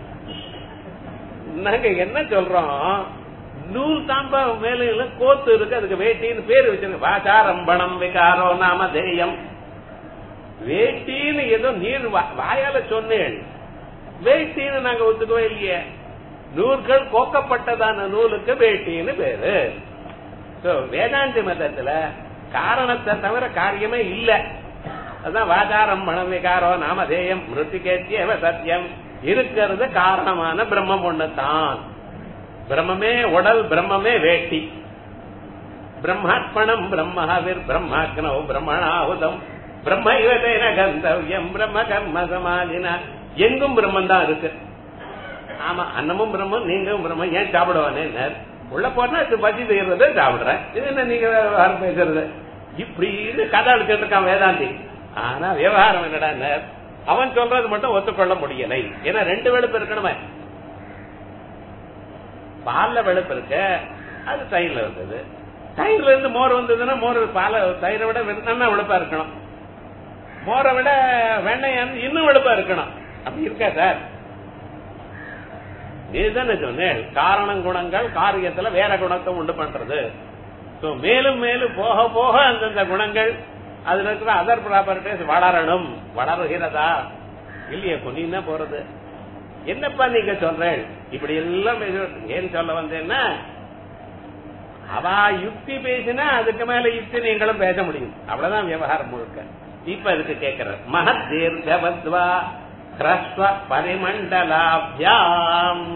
நாங்க என்ன சொல்றோம் நூல் தாம்பா மேல கோத்து இருக்கு அதுக்கு வேட்டின்னு பேரு வச்சிருக்க வாசாரம்பணம் விகாரோ நாம தேயம் வேட்டின்னு ஏதோ நீர் வா- வாயால சொன்னேன் வேட்டின்னு நாங்க ஒத்துக்கவே இல்லையே நூல்கள் கோக்கப்பட்டதான நூலுக்கு வேட்டின்னு பேரு So, வேதாந்தி மதத்துல காரணத்தை தவிர காரியமே இல்ல அதான் வாதாரம் மனம் விகாரோ நாமதேயம் மிருத்திகேத்தியவ சத்தியம் இருக்கிறது காரணமான பிரம்மம் ஒண்ணுதான் பிரம்மமே உடல் பிரம்மமே வேட்டி பிரம்மாத்மணம் பிரம்மஹவிர் பிரம்மாக்னோ பிரம்மணாவுதம் பிரம்ம இவதேன கந்தவியம் பிரம்ம கர்ம சமாதினா எங்கும் பிரம்மன் தான் இருக்கு ஆமா அன்னமும் பிரம்மம் நீங்களும் பிரம்மம் ஏன் சாப்பிடுவானே உள்ள போனா இது பசி செய்யறது சாப்பிடுறேன் இது என்ன நீங்க விவகாரம் பேசுறது இப்படி இது கதை அடிச்சிட்டு இருக்கான் வேதாந்தி ஆனா விவகாரம் என்னடா அவன் சொல்றது மட்டும் ஒத்துக்கொள்ள முடியலை ஏன்னா ரெண்டு வெளுப்பு இருக்கணுமே பால்ல வெளுப்பு இருக்கு அது தயிர்ல வந்தது தயிர்ல இருந்து மோர் வந்ததுன்னா மோர் பால தயிரை விட நல்லா வெளுப்பா இருக்கணும் மோரை விட வெண்ணெய் வந்து இன்னும் வெளுப்பா இருக்கணும் அப்படி இருக்கா சார் இதுதானே சொன்னேன் காரணம் குணங்கள் காரியத்துல வேற குணத்தை உண்டு பண்றது So, மேலும் மேலும் போக போக அந்தந்த குணங்கள் அதுல இருக்கிற அதர் ப்ராப்பர்டிஸ் வளரணும் வளருகிறதா இல்லையே கொஞ்சம் போறது என்னப்பா நீங்க சொல்றேன் இப்படி எல்லாம் பேச- ஏன் சொல்ல வந்தேன்னா அவ யுக்தி பேசினா அதுக்கு மேல யுக்தி நீங்களும் பேச முடியும் அவ்வளவுதான் விவகாரம் முழுக்க இப்ப இதுக்கு கேட்கிற மகத் தீர்க்கவத்வா ஹ்ரஸ்வ பரிமண்டலாபியாம்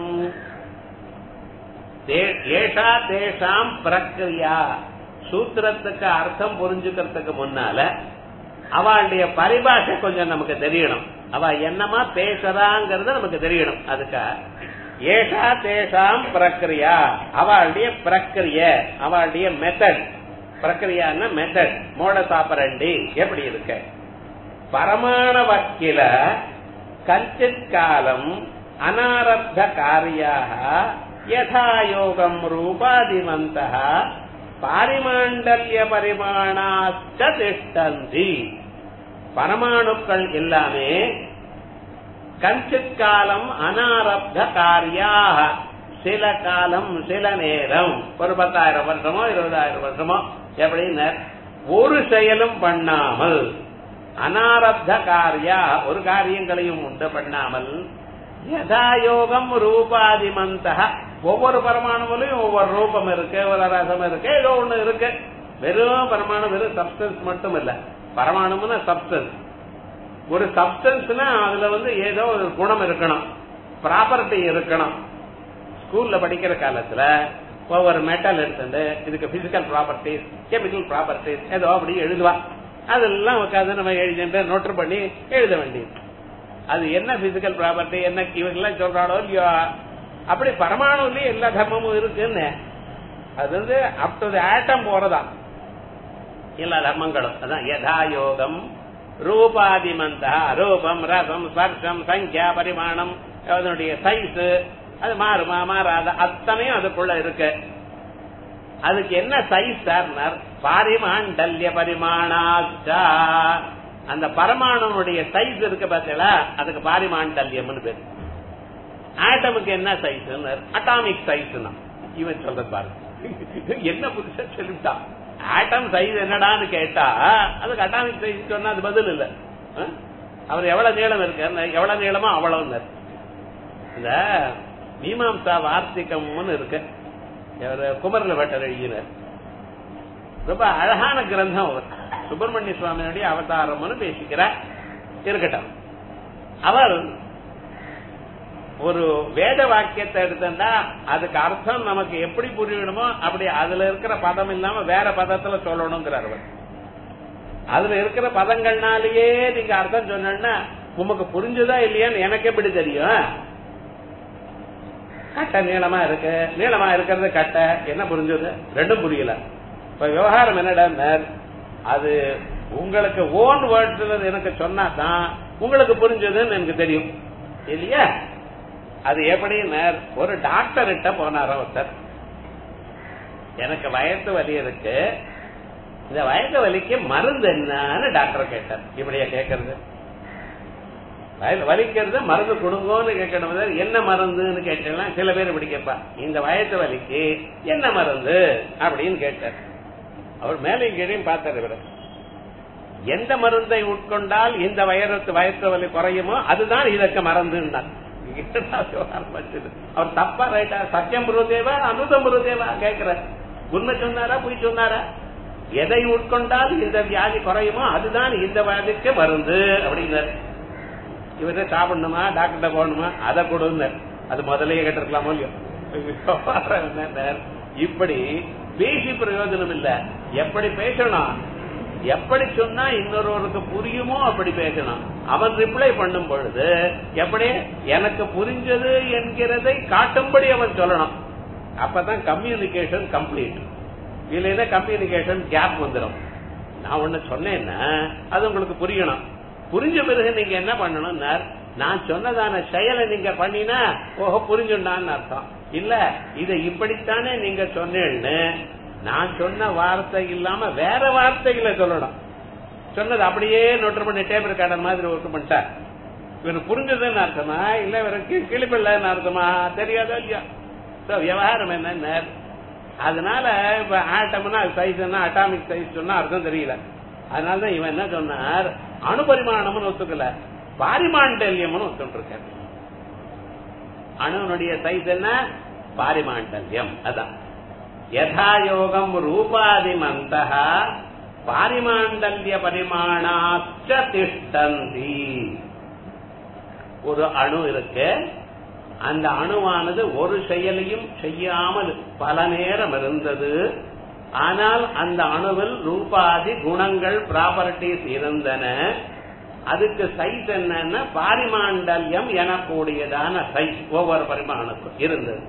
தே- ஏஷா தேஷாம் பிரக்ரியா சூத்திரத்துக்கு அர்த்தம் புரிஞ்சுக்கிறதுக்கு முன்னால அவளுடைய பரிபாஷை கொஞ்சம் நமக்கு தெரியணும் அவ என்னமா பேசுறாங்கிறது நமக்கு தெரியணும் அதுக்கு ஏஷா தேஷாம் பிரக்ரியா அவளுடைய பிரக்ரிய அவளுடைய மெத்தட் பிரக்ரியான்னா மெத்தட் மோட சாப்பரண்டி எப்படி இருக்கு பரமாண வக்கில கஞ்சித் காலம் அனாரப்த காரியாக யதாயோகம் ரூபாதிமந்த பாரிமாண்டல்ய பரிமாணாச்ச திஷ்டந்தி பரமாணுக்கள் எல்லாமே கஞ்சித் காலம் அனாரப்த காரியாக சில காலம் சில நேரம் ஒரு பத்தாயிரம் வருஷமோ இருபதாயிரம் வருஷமோ எப்படின்னு ஒரு செயலும் பண்ணாமல் அனாரப்த காரியா ஒரு காரியங்களையும் உண்டு பண்ணாமல் யதாயோகம் ரூபாதிமந்த ஒவ்வொரு பரமாணுவிலையும் ஒவ்வொரு ரூபம் இருக்கு ஒரு ரசம் இருக்கு ஏதோ ஒண்ணு இருக்கு வெறும் பரமாணு வெறும் சப்ஸ்டன்ஸ் மட்டும் இல்ல பரமாணுன்னா சப்ஸ்டன்ஸ் ஒரு சப்ஸ்டன்ஸ்னா அதுல வந்து ஏதோ ஒரு குணம் இருக்கணும் ப்ராப்பர்ட்டி இருக்கணும் ஸ்கூல்ல படிக்கிற காலத்துல ஒவ்வொரு மெட்டல் எடுத்துட்டு இதுக்கு பிசிக்கல் ப்ராப்பர்ட்டிஸ் கெமிக்கல் ப்ராப்பர்ட்டிஸ் ஏதோ அப்படி எழுதுவா அதெல்லாம் உட்காந்து நம்ம எழுதிட்டு நோட்டு பண்ணி எழுத வேண்டியது அது என்ன பிசிக்கல் ப்ராப்பர்ட்டி என்ன இவங்கெல்லாம் சொல்றாளோ இல்லையோ அப்படி பரமாணுலயே எல்லா தர்மமும் இருக்குன்னு அது வந்து அப் டு ஆட்டம் போறதா எல்லா தர்மங்களும் அதான் யதா யோகம் ரூபாதிமந்தா ரூபம் ரசம் ஸ்பர்ஷம் சங்கியா பரிமாணம் அதனுடைய சைஸ் அது மாறுமா மாறாத அத்தனையும் அதுக்குள்ள இருக்கு அதுக்கு என்ன சைஸ் சார்னார் பாரிமாண்டல்ய பரிமாணாச்சா அந்த பரமாணுடைய சைஸ் இருக்கு பார்த்தீங்களா அதுக்கு பாரிமாண்டல்யம்னு பேரு ஆட்டமுக்கு என்ன சைஸ் அட்டாமிக் சைஸ் இவன் சொல்றது பாருங்க என்ன புதுசா சொல்லிட்டான் ஆட்டம் சைஸ் என்னடான்னு கேட்டா அதுக்கு அட்டாமிக் சைஸ் சொன்னா அது பதில் இல்ல அஹ்? அவர் எவ்வளவு நீளம் இருக்காரு எவ்வளவு நீளமோ அவ்வளவு இந்த மீமாம்சா வார்த்திகம்னு இருக்கு இவர் குமரல பட்டர் எழுதினார் ரொம்ப அழகான கிரந்தம் அவர் சுப்பிரமணிய சுவாமியுடைய அவதாரம்னு பேசிக்கிறார் இருக்கட்டும் அவர் ஒரு வேத வாக்கியத்தை எடுத்தா அதுக்கு அர்த்தம் நமக்கு எப்படி புரியணுமோ அப்படி அதுல இருக்கிற பதம் இல்லாம வேற பதத்துல சொல்லணுங்கிறார் அவர் அதுல இருக்கிற பதங்கள்னாலேயே நீங்க அர்த்தம் சொன்னா உமக்கு புரிஞ்சுதா இல்லையான்னு எனக்கு எப்படி தெரியும் கட்டை நீளமா இருக்கு நீளமா இருக்கிறது கட்டை என்ன புரிஞ்சது ரெண்டும் புரியல இப்ப விவகாரம் என்னடா அது உங்களுக்கு ஓன் வேர்ட்ஸ் எனக்கு சொன்னா தான் உங்களுக்கு புரிஞ்சதுன்னு எனக்கு தெரியும் இல்லையா அது எப்படி ஒரு டாக்டர் கிட்ட போனார் ஒருத்தர் எனக்கு வயசு வலி இருக்கு இந்த வயசு வலிக்கு மருந்து என்னன்னு டாக்டர் கேட்டார் இப்படியா கேட்கறது வலிக்கிறது மருந்து கொடுங்கன்னு கேட்கணும் என்ன மருந்துன்னு கேட்டா சில பேர் இப்படி கேட்பா இந்த வயசு வலிக்கு என்ன மருந்து அப்படின்னு கேட்டார் அவர் மேலையும் கீழையும் பார்த்தார் இவர எந்த மருந்தை உட்கொண்டால் இந்த வயரத்து வயசு வலி குறையுமோ அதுதான் இதற்கு மருந்துன்னார் அவர் தப்பா ரைட்டா சத்தியம் புருதேவா அமிர்தம் புருதேவா கேட்கிற உண்மை சொன்னாரா பொய் சொன்னாரா எதை உட்கொண்டால் இந்த வியாதி குறையுமோ அதுதான் இந்த வியாதிக்கு மருந்து அப்படின்னாரு இவர்கிட்ட சாப்பிடணுமா டாக்டர்கிட்ட போகணுமா அதை கொடுங்க அது முதலையே கேட்டிருக்கலாமோ இல்லையோ இப்படி பேசி பிரயோஜனம் இல்ல எப்படி பேசணும் எப்படி சொன்னா இன்னொருவருக்கு புரியுமோ அப்படி பேசணும் அவன் ரிப்ளை பண்ணும் பொழுது எப்படி எனக்கு புரிஞ்சது என்கிறதை காட்டும்படி அவன் சொல்லணும் அப்பதான் கம்யூனிகேஷன் கம்ப்ளீட் இல்லைன்னா கம்யூனிகேஷன் கேப் வந்துடும் நான் ஒண்ணு சொன்னேன்னா அது உங்களுக்கு புரியணும் புரிஞ்ச பிறகு நீங்க என்ன பண்ணணும் நான் சொன்னதான செயலை நீங்க பண்ணினா ஓஹோ புரிஞ்சுண்டான்னு அர்த்தம் இல்ல இதை இப்படித்தானே நீங்க சொன்னேன்னு நான் சொன்ன வார்த்தை இல்லாம வேற வார்த்தைகளை சொல்லணும் சொன்னது அப்படியே நோட்டு பண்ணி டேபிள் கார்டன் மாதிரி ஒர்க் பண்ணிட்டார் இவருக்கு புரிஞ்சதுன்னு அர்த்தமா இல்ல இவருக்கு கிளிப்பிள்ளன்னு அர்த்தமா தெரியாதோ இல்லையா விவகாரம் என்ன அதனால இப்ப ஆட்டம்னா சைஸ் அட்டாமிக் சைஸ் சொன்னா அர்த்தம் தெரியல அதனாலதான் இவன் என்ன சொன்னார் அணுபரிமாணம்னு ஒத்துக்கல பாரிமாண்டல்யம்னு ஒத்துட்டு அணுனுடைய சைஸ் என்ன பாரிமாண்டல்யம் அதான் யதாயோகம் ரூபாதிமந்த பாரிமாண்டல்ய பரிமாணாச்ச திஷ்டந்தி ஒரு அணு இருக்கு அந்த அணுவானது ஒரு செயலையும் செய்யாமல் பல நேரம் இருந்தது ஆனால் அந்த அணுவில் ரூபாதி குணங்கள் ப்ராப்பர்டிஸ் இருந்தன அதுக்கு சைஸ் என்னன்னா பாரிமாண்டல்யம் எனக்கூடியதான சைஸ் ஒவ்வொரு பரிமாணுக்கும் இருந்தது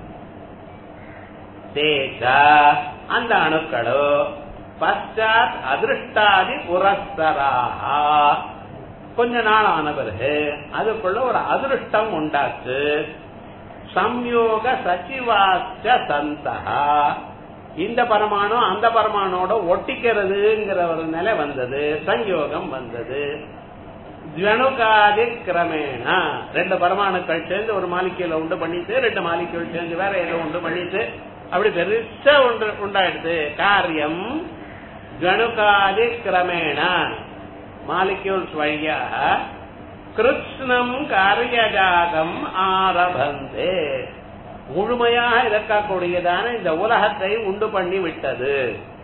தேசா அந்த அணுக்களோ பஷாத் அதிருஷ்டாதி புரஸ்தராக கொஞ்ச நாள் ஆன பிறகு அதுக்குள்ள ஒரு அதிருஷ்டம் உண்டாச்சு சம்யோக சச்சிவாச்ச சந்தகா இந்த பரமாணு அந்த பரமானோட ஒட்டிக்கிறதுங்கிற ஒரு நிலை வந்தது சஞ்சோகம் வந்தது ஜனுகாதி கிரமேண ரெண்டு பரமாணுக்கள் சேர்ந்து ஒரு மாலிக்கையில உண்டு பண்ணிட்டு ரெண்டு மாலிக்கைகள் சேர்ந்து வேற ஏதோ உண்டு பண்ணிட்டு அப்படி பெருசா ஒன்று உண்டாயிடுது காரியம் ஜனுகாதி கிரமேண மாலிக்யூல்ஸ் வழியாக கிருஷ்ணம் காரியஜாகம் ஆரபந்தே முழுமையாக இருக்கக்கூடியதான இந்த உலகத்தை உண்டு பண்ணி விட்டது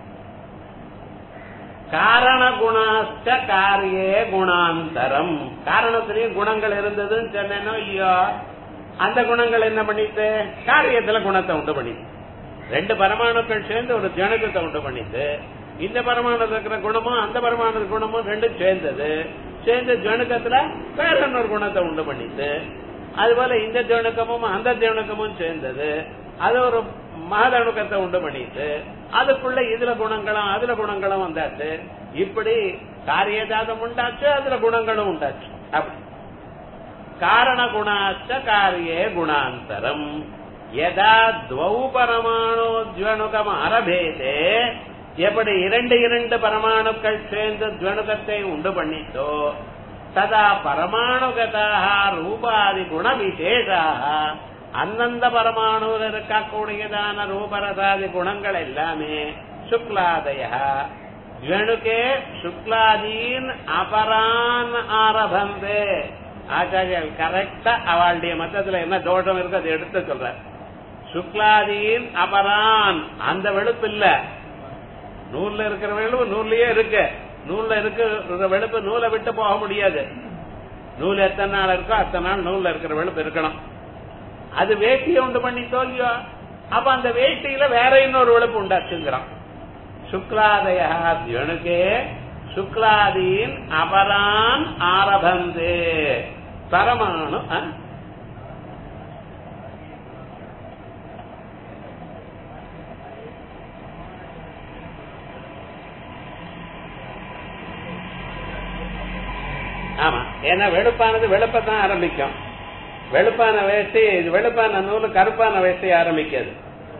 காரண குணாச்ச காரியே குணாந்தரம் காரணத்திலேயும் குணங்கள் இருந்ததுன்னு சொன்னேனோ இல்லையோ அந்த குணங்கள் என்ன பண்ணிட்டு காரியத்துல குணத்தை உண்டு பண்ணிட்டு ரெண்டு பரமாணுக்கள் சேர்ந்து ஒரு ஜனகத்தை உண்டு பண்ணிட்டு இந்த பரமாணு இருக்கிற குணமும் அந்த பரமாணு குணமும் ரெண்டும் சேர்ந்தது சேர்ந்து ஜனுக்கத்துல வேற இன்னொரு குணத்தை உண்டு பண்ணிட்டு அதுபோல இந்த ஜனுக்கமும் அந்த ஜனுக்கமும் சேர்ந்தது அது ஒரு மகதணுக்கத்தை உண்டு பண்ணிட்டு அதுக்குள்ள இதுல குணங்களும் அதுல குணங்களும் வந்தாச்சு இப்படி காரியஜாதம் உண்டாச்சு அதுல குணங்களும் உண்டாச்சு அப்படி காரண குணாச்ச காரியே குணாந்தரம் எதா துவௌ பரமாணு அரபேதே எப்படி இரண்டு இரண்டு பரமாணுக்கள் சேர்ந்து துவனுகத்தை உண்டு பண்ணிட்டோ ததா பரமாணுகதாக ரூபாதி குண விசேஷாக அந்தந்த பரமாணுவில் இருக்கக்கூடியதான ரூபரசாதி குணங்கள் எல்லாமே சுக்லாதய ஜனுக்கே சுக்லாதீன் அபரான் ஆரபந்தே ஆச்சாரியர் கரெக்டா அவளுடைய மத்தத்துல என்ன தோஷம் இருக்கு அதை எடுத்து சொல்ற சுக்லாதீன் அபரான் அந்த வெளுப்பு இல்ல நூல்ல இருக்கிற வெளுப்பு நூல்லயே இருக்கு நூல்ல இருக்கிற வெளுப்பு நூலை விட்டு போக முடியாது நூல் எத்தனை நாள் இருக்கோ அத்தனை நாள் நூல்ல இருக்கிற வெளுப்பு இருக்கணும் அது வேட்டியை உண்டு பண்ணி தோல்வியோ அப்ப அந்த வேட்டியில வேற இன்னொரு வெளுப்பு உண்டாச்சுங்கிறான் சுக்லாதய தியணுக்கே சுக்லாதீன் அபரான் ஆரபந்தே பரமாணு ஆ? ஆமா ஏன்னா வெளுப்பானது வெளுப்பத்தான் ஆரம்பிக்கும் வெளுப்பான வேஷ்டி இது வெளுப்பான நூல் கருப்பான வேஷ்டி ஆரம்பிக்காது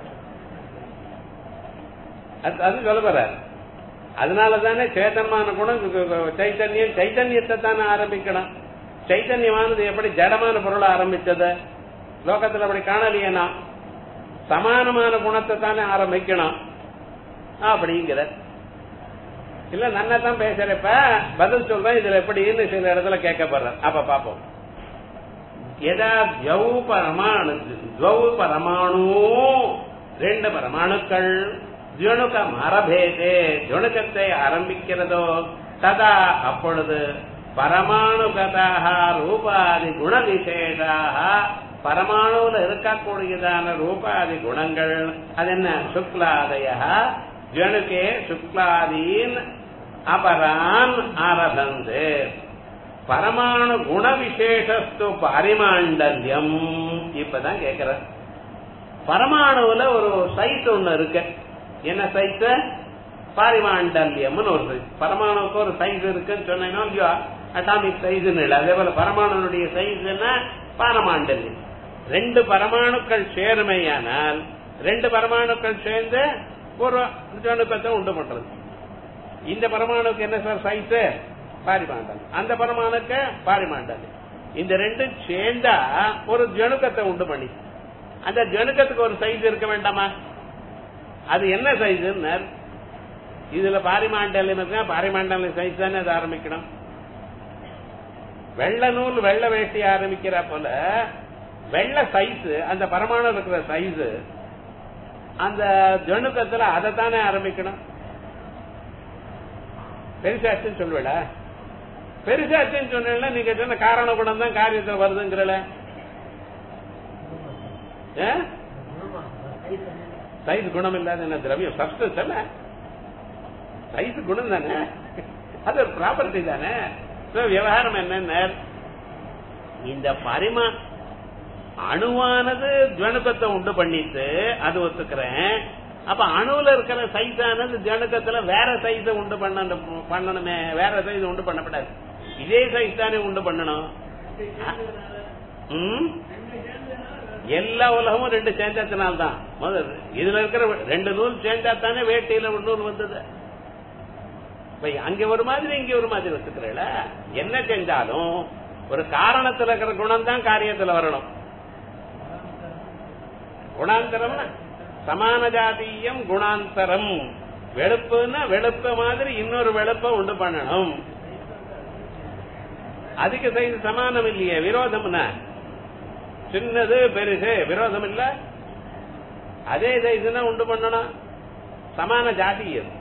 அது அது சொல்ல போறாரு அதனால தானே சேதனமான குணம் கு- கு- சைத்தன்யம் சைத்தன்யத்தை தானே ஆரம்பிக்கணும் சைத்தன்யமானது எப்படி ஜடமான பொருளை ஆரம்பிச்சது லோகத்துல அப்படி காணலையேனா சமானமான குணத்தை தானே ஆரம்பிக்கணும் அப்படிங்கிற இல்ல நன்னா தான் பேசுறப்ப பதில் சொல்றேன் இதுல எப்படின்னு சில இடத்துல கேட்கப்படுறேன் அப்ப பாப்போம் எதா ஜௌ பரமாணு ஜௌ பரமாணு ரெண்டு பரமாணுக்கள் ஜுணுக்கம் அரபேதே ஜுணுக்கத்தை ஆரம்பிக்கிறதோ ததா அப்பொழுது பரமாணுகதாக ரூபாதி குணவிசேஷாக பரமாணுல இருக்கக்கூடியதான ரூபாதி குணங்கள் அது என்ன சுக்லாதய ஜனுக்கே சுக்லாதீன் அபரான் ஆரபந்து பரமாணு குண விசேஷஸ்து பரிமாண்டல்யம் இப்பதான் கேக்குற பரமாணுல ஒரு சைஸ் ஒண்ணு இருக்கு என்ன சைஸ் பாரிமாண்டல்யம்னு ஒரு சைஸ் பரமாணுக்கு ஒரு சைஸ் இருக்குன்னு சொன்னேன்னா இல்லையோ அட்டாமிக் சைஸ் இல்லை அதே போல பரமாணுடைய சைஸ் என்ன பாரமாண்டல்யம் ரெண்டு பரமாணுக்கள் சேருமையானால் ரெண்டு பரமாணுக்கள் சேர்ந்து ஒரு ஜனுக்கத்தை உண்டு பண்றது இந்த பரமாணுக்கு என்ன சார் சைஸ் பாரிமாண்டல் அந்த பரமாணுக்கு பாரிமாண்டல் இந்த ரெண்டும் சேர்ந்தா ஒரு ஜனுக்கத்தை உண்டு பண்ணி அந்த ஜனுக்கத்துக்கு ஒரு சைஸ் இருக்க வேண்டாமா அது என்ன சைஸ் இதுல பாரிமாண்டல்யம் இருக்கா பாரிமாண்டல்யம் சைஸ் தானே அது ஆரம்பிக்கணும் வெள்ள நூல் வெள்ள வேட்டி ஆரம்பிக்கிற போல வெள்ள சைஸ் அந்த பரமாணு இருக்கிற சைஸ் அந்த ஜனுக்கத்துல அதை தானே ஆரம்பிக்கணும் பெருசாச்சுன்னு சொல்லுவேடா பெருசாச்சுன்னு சொன்னா நீங்க சொன்ன காரண குணம் தான் காரியத்தில் வருதுங்கிறல சைஸ் குணம் இல்லாத என்ன திரவியம் சப்ஸ்டன்ஸ் அல்ல சைஸ் குணம் தானே அது ஒரு ப்ராப்பர்ட்டி தானே So, விவகாரம் என்ன இந்த பரிமா அணுவானது ஜனுக்கத்தை உண்டு பண்ணிட்டு அது ஒத்துக்கிறேன் அப்ப அணுல இருக்கிற சைஸ் ஆனது ஜனுக்கத்துல வேற சைஸ உண்டு பண்ண பண்ணணுமே வேற சைஸ் உண்டு பண்ணப்படாது இதே சைஸ் தானே உண்டு பண்ணணும் ம்? எல்லா உலகமும் ரெண்டு சேர்ந்ததுனால்தான் முதல் இதுல இருக்கிற ரெண்டு நூல் சேர்ந்தா தானே வேட்டையில ஒரு நூல் வந்தது இப்ப அங்க ஒரு மாதிரி இங்க ஒரு மாதிரி வச்சுக்கிறேல என்ன செஞ்சாலும் ஒரு காரணத்துல இருக்கிற குணம் தான் காரியத்துல வரணும் குணாந்தரம் சமான ஜாதீயம் குணாந்தரம் வெளுப்புன்னா வெளுப்ப மாதிரி இன்னொரு வெளுப்ப உண்டு பண்ணணும் அதுக்கு சைது சமானம் இல்லையே விரோதம்னா சின்னது பெருசு விரோதம் இல்ல அதே சைஸ்னா உண்டு பண்ணணும் சமான ஜாதியம்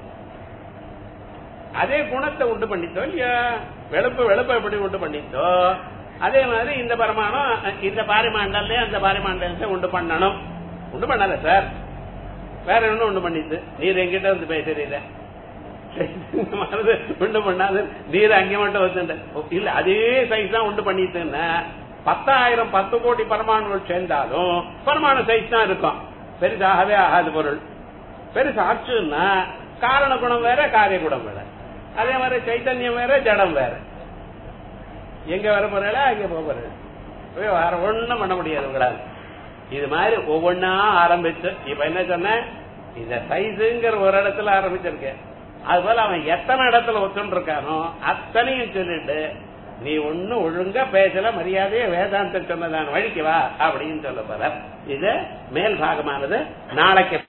அதே குணத்தை உண்டு பண்ணித்தோ இல்லையா வெளுப்பு வெளுப்ப எப்படி உண்டு பண்ணித்தோ அதே மாதிரி இந்த பரமாணம் இந்த பாரிமாண்டல்ல அந்த பாரிமாண்டலத்தை உண்டு பண்ணணும் உண்டு பண்ணல சார் வேற ஒண்ணு உண்டு பண்ணிட்டு நீர் எங்கிட்ட வந்து பேசுறீங்க மனது உண்டு பண்ணாது நீர் அங்க மட்டும் வந்துட்ட இல்ல அதே சைஸ் தான் உண்டு பண்ணிட்டுன்னா பத்தாயிரம் பத்து கோடி பரமாணுகள் சேர்ந்தாலும் பரமாணு சைஸ் தான் இருக்கும் பெரிதாகவே ஆகாது பொருள் பெருசு ஆச்சுன்னா காரண குணம் வேற காரிய குணம் வேற அதே மாதிரி சைத்தன்யம் வேற ஜடம் வேற எங்க வர போறல அங்க போக போறது வேற ஒண்ணும் பண்ண முடியாது உங்களால் இது மாதிரி ஒவ்வொன்னா ஆரம்பிச்சு இப்ப என்ன சொன்ன இந்த சைஸுங்கிற ஒரு இடத்துல ஆரம்பிச்சிருக்கேன் அது போல அவன் எத்தனை இடத்துல ஒத்துன்னு இருக்கானோ அத்தனையும் சொல்லிட்டு நீ ஒன்னும் ஒழுங்கா பேசல மரியாதைய வேதாந்தம் சொன்னதான் வழிக்கு வா அப்படின்னு சொல்ல போற இது மேல் பாகமானது நாளைக்கு